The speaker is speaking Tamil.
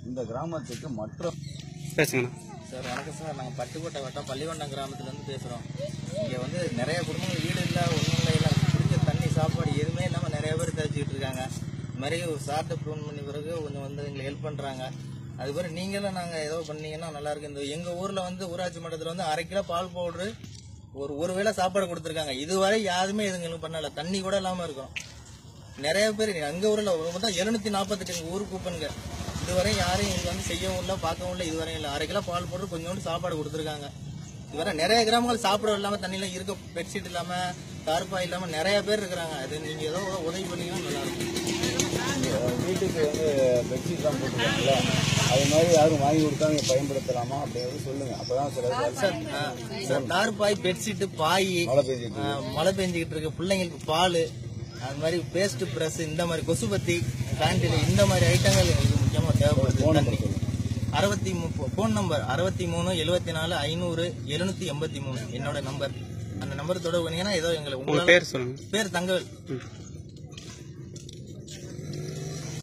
இந்த கிராமத்துக்கு மற்ற பேசுங்கண்ணா சார் வணக்கம் சார் நாங்கள் பட்டுக்கோட்டை வட்டம் பள்ளிவண்டம் கிராமத்துலேருந்து பேசுகிறோம் இங்கே வந்து நிறைய குடும்பங்கள் வீடு இல்லை ஒன்றும் இல்லை இல்லை குடிக்க தண்ணி சாப்பாடு எதுவுமே இல்லாமல் நிறைய பேர் தவிச்சிக்கிட்டு இருக்காங்க இது மாதிரி ஒரு சார்ட்டை ப்ரூன் பண்ணி பிறகு கொஞ்சம் வந்து எங்களுக்கு ஹெல்ப் பண்ணுறாங்க அது பிறகு நீங்களும் நாங்கள் ஏதோ பண்ணீங்கன்னா நல்லா இருக்கு இந்த எங்கள் ஊரில் வந்து ஊராட்சி மட்டத்தில் வந்து அரை கிலோ பால் பவுட்ரு ஒரு ஒரு வேளை சாப்பாடு கொடுத்துருக்காங்க இதுவரை யாருமே எதுங்களுக்கு பண்ணல தண்ணி கூட இல்லாமல் இருக்கும் நிறைய பேர் அங்க ஊர்ல மொத்தம் எழுநூத்தி நாற்பத்தெட்டு எங்க ஊர் கூப்பனுங்க இதுவரை யாரையும் இங்க வந்து செய்யவும் இல்லை பார்க்கவும் இல்லை இதுவரையும் இல்லை அரை கிலோ பால் போட்டு கொஞ்சோண்டு சாப்பாடு கொடுத்துருக்காங்க இதுவரை நிறைய கிராமங்கள் சாப்பிட இல்லாம தண்ணியில இருக்க பெட்ஷீட் இல்லாம தார்பா இல்லாம நிறைய பேர் இருக்கிறாங்க அது நீங்க ஏதோ உதவி பண்ணீங்கன்னா நல்லா இருக்கும் வீட்டுக்கு வந்து பெட்ஷீட்லாம் போட்டுருக்காங்கல்ல அது மாதிரி யாரும் வாங்கி கொடுத்தா நீங்க பயன்படுத்தலாமா அப்படிங்கிறது சொல்லுங்க அப்பதான் சில சார் ஆ, சார் தார்பாய் பெட்ஷீட் பாய் மழை பெஞ்சிட்டு ஆ, மழை பெஞ்சிக்கிட்டு இருக்கு பிள்ளைங்களுக்கு பால் அது மாதிரி பேஸ்ட் பிரஸ் இந்த மாதிரி கொசுபத்தி பேண்டில் இந்த மாதிரி ஐட்டங்கள் எங்களுக்கு முக்கியமாக தேவைப்படுது ஃபோன் தண்ணி நம்பர் சொல்லுங்க அறுபத்தி ஃபோன் நம்பர் அறுபத்தி மூணு எழுபத்தி நாலு ஐநூறு எழுநூத்தி எண்பத்தி மூணு என்னோட நம்பர் அந்த நம்பர் தொடர்பு பண்ணீங்கன்னா ஏதோ எங்களை உங்க உங்களால பேர் சொல்லுங்க பேர் தங்கவேல் ம்.